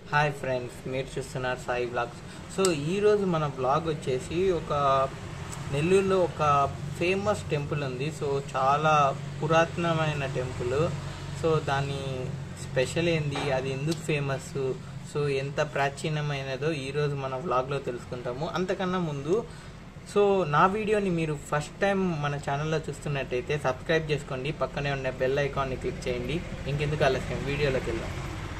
hi friends మీరు చూస్తున్నారు Sai blogs so ఈరోజు మన బ్లాగ్ వచ్చేసి ఒక నెల్లూరులో ఒక ఫేమస్ టెంపుల్ ఉంది సో చాలా పురాతనమైన టెంపుల్ సో దాని స్పెషల్ ఏంది అది ఎందుకు ఫేమస్ సో ఎంత ప్రాచీనమైనదో ఈరోజు మన వ్లాగ్లో తెలుసుకుంటాము అంతకన్నా ముందు సో నా వీడియోని మీరు ఫస్ట్ టైం మన ఛానల్లో చూస్తున్నట్టయితే సబ్స్క్రైబ్ చేసుకోండి పక్కనే ఉన్న బెల్ ఐకాన్ని క్లిక్ చేయండి ఇంకెందుకు ఆలస్యం వీడియోలోకి వెళ్దాం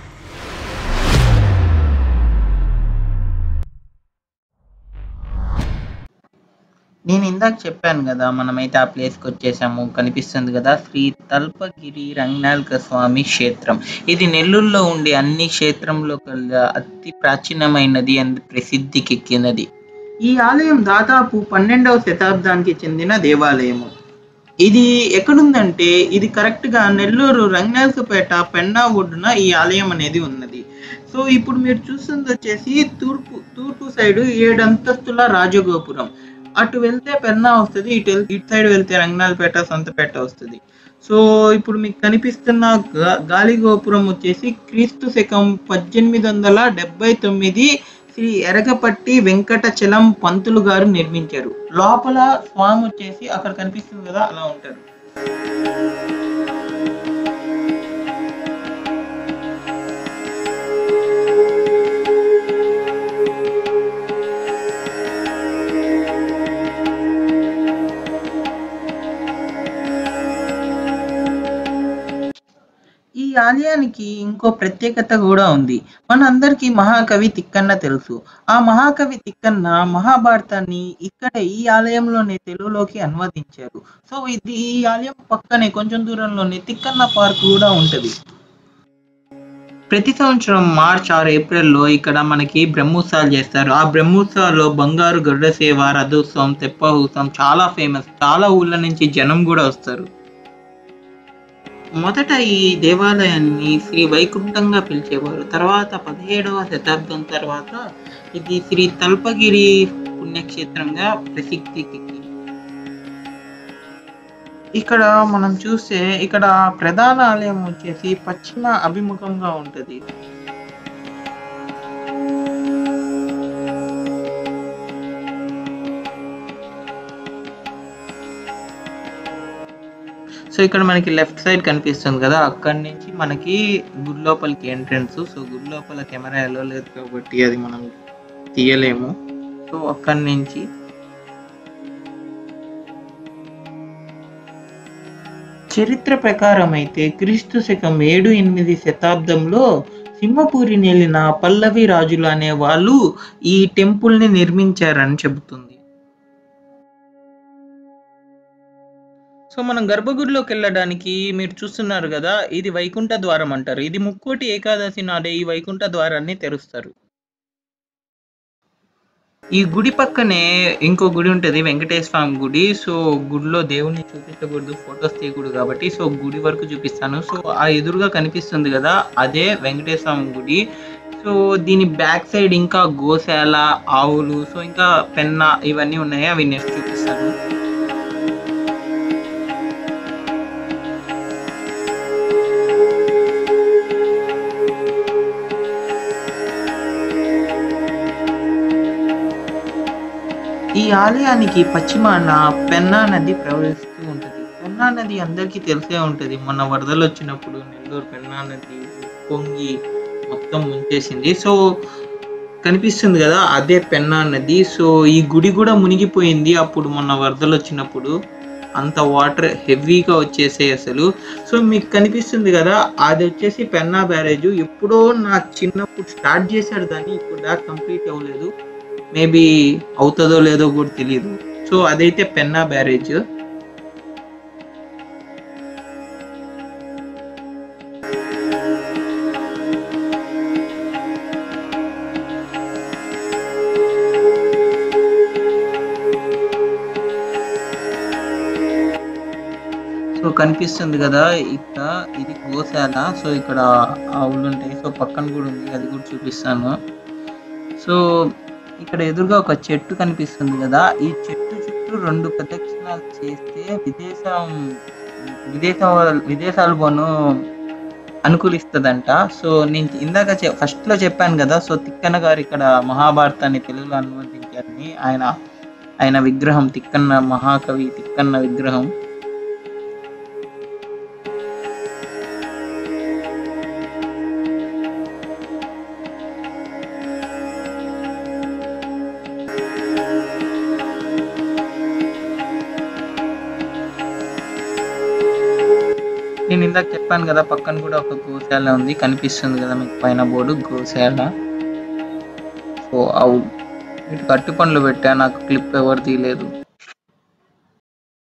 నేను ఇందాక చెప్పాను కదా మనమైతే ఆ ప్లేస్కి వచ్చేసాము కనిపిస్తుంది కదా శ్రీ తల్పగిరి రంగనాయక స్వామి క్షేత్రం ఇది నెల్లూరులో ఉండే అన్ని క్షేత్రంలో కల్లా అతి ప్రాచీనమైనది అండ్ ప్రసిద్ధికెక్కినది ఈ ఆలయం దాదాపు పన్నెండవ శతాబ్దానికి చెందిన దేవాలయము ఇది ఎక్కడుందంటే ఇది కరెక్ట్ గా నెల్లూరు రంగనాయకపేట పెన్నా ఒడ్డున ఈ ఆలయం అనేది ఉన్నది సో ఇప్పుడు మీరు చూస్తుంది వచ్చేసి తూర్పు తూర్పు సైడ్ ఏడు అంతస్తుల రాజగోపురం అటు వెళ్తే పెన్నా వస్తుంది ఇటు వెళ్- ఇటు సైడ్ వెళ్తే రంగనాయలపేట సొంతపేట వస్తుంది సో ఇప్పుడు మీకు కనిపిస్తున్న గా- గాలి గోపురం వచ్చేసి క్రీస్తు శకం పద్దెనిమిది వందల డెబ్బై తొమ్మిది శ్రీ ఎరగపట్టి వెంకటచలం పంతులు గారు నిర్మించారు లోపల స్వామి వచ్చేసి అక్కడ కనిపిస్తుంది కదా అలా ఉంటారు ఈ ఆలయానికి ఇంకో ప్రత్యేకత కూడా ఉంది మనందరికీ మహాకవి తిక్కన్న తెలుసు ఆ మహాకవి తిక్కన్న మహాభారతాన్ని ఇక్కడ ఈ ఆలయంలోనే తెలుగులోకి అనువదించారు సో ఇది ఈ ఆలయం పక్కనే కొంచెం దూరంలోనే తిక్కన్న పార్క్ కూడా ఉంటది ప్రతి సంవత్సరం మార్చ్ ఆరు ఏప్రిల్లో ఇక్కడ మనకి బ్రహ్మోత్సవాలు చేస్తారు ఆ బ్రహ్మోత్సవాల్లో బంగారు గరుడ సేవ రథోత్సవం తెప్పహోత్సవం చాలా ఫేమస్ చాలా ఊళ్ళ నుంచి జనం కూడా వస్తారు మొదట ఈ దేవాలయాన్ని శ్రీ వైకుంఠంగా పిలిచేవారు తర్వాత పదిహేడవ శతాబ్దం తర్వాత ఇది శ్రీ తల్పగిరి పుణ్యక్షేత్రంగా ప్రసిద్ధికి ఇక్కడ మనం చూస్తే ఇక్కడ ప్రధాన ఆలయం వచ్చేసి పశ్చిమ అభిముఖంగా ఉంటది సో ఇక్కడ మనకి లెఫ్ట్ సైడ్ కనిపిస్తుంది కదా అక్కడి నుంచి మనకి గుడి లోపలికి ఎంట్రన్స్ సో గుడి లోపల కెమెరా ఎలా లేదు కాబట్టి అది మనం తీయలేము సో అక్కడి నుంచి చరిత్ర ప్రకారం అయితే క్రీస్తు శకం ఏడు ఎనిమిది శతాబ్దంలో సింహపూరి నేలిన పల్లవి రాజులు అనే వాళ్ళు ఈ టెంపుల్ ని నిర్మించారని చెబుతుంది సో మనం గర్భగుడిలోకి వెళ్ళడానికి మీరు చూస్తున్నారు కదా ఇది వైకుంఠ ద్వారం అంటారు ఇది ముక్కోటి ఏకాదశి నాడే ఈ వైకుంఠ ద్వారాన్ని తెరుస్తారు ఈ గుడి పక్కనే ఇంకో గుడి ఉంటుంది వెంకటేశ్వర స్వామి గుడి సో గుడిలో దేవుని చూపించకూడదు ఫొటోస్ తీయకూడదు కాబట్టి సో గుడి వరకు చూపిస్తాను సో ఆ ఎదురుగా కనిపిస్తుంది కదా అదే వెంకటేశ్వర స్వామి గుడి సో దీని బ్యాక్ సైడ్ ఇంకా గోశాల ఆవులు సో ఇంకా పెన్న ఇవన్నీ ఉన్నాయి అవి నెక్స్ట్ చూపిస్తాను ఈ ఆలయానికి పశ్చిమాన పెన్నా నది ప్రవహిస్తూ ఉంటుంది పెన్నా నది అందరికీ తెలిసే ఉంటుంది మొన్న వరదలు వచ్చినప్పుడు నెల్లూరు పెన్నా నది పొంగి మొత్తం ముంచేసింది సో కనిపిస్తుంది కదా అదే పెన్నా నది సో ఈ గుడి కూడా మునిగిపోయింది అప్పుడు మొన్న వరదలు వచ్చినప్పుడు అంత వాటర్ హెవీగా వచ్చేసాయి అసలు సో మీకు కనిపిస్తుంది కదా అది వచ్చేసి పెన్నా బ్యారేజ్ ఎప్పుడో నా చిన్నప్పుడు స్టార్ట్ చేశాడు దాన్ని ఇప్పుడు దాకా కంప్లీట్ అవ్వలేదు మేబీ అవుతుందో లేదో కూడా తెలియదు సో అదైతే పెన్నా బ్యారేజ్ సో కనిపిస్తుంది కదా ఇక్కడ ఇది గోశాల సో ఇక్కడ ఆవులు ఉంటాయి సో పక్కన కూడా ఉంది అది కూడా చూపిస్తాను సో ఇక్కడ ఎదురుగా ఒక చెట్టు కనిపిస్తుంది కదా ఈ చెట్టు చుట్టూ రెండు ప్రదక్షిణాలు చేస్తే విదేశం విదేశ విదేశాలు పోను అనుకూలిస్తుందంట సో నేను ఇందాక చె- first లో చెప్పాను కదా సో తిక్కన్న గారు ఇక్కడ మహాభారతాన్ని తెలుగులో అనువదించారని ఆయన ఆయన విగ్రహం తిక్కన్న మహాకవి తిక్కన్న విగ్రహం నేను ఇందాక చెప్పాను కదా పక్కన కూడా ఒక గోశాల ఉంది కనిపిస్తుంది కదా మీకు పైన బోర్డు గోశాల సో అవు ఇటు కట్టు పనులు పెట్టా నాకు క్లిప్ ఎవరు తీయలేదు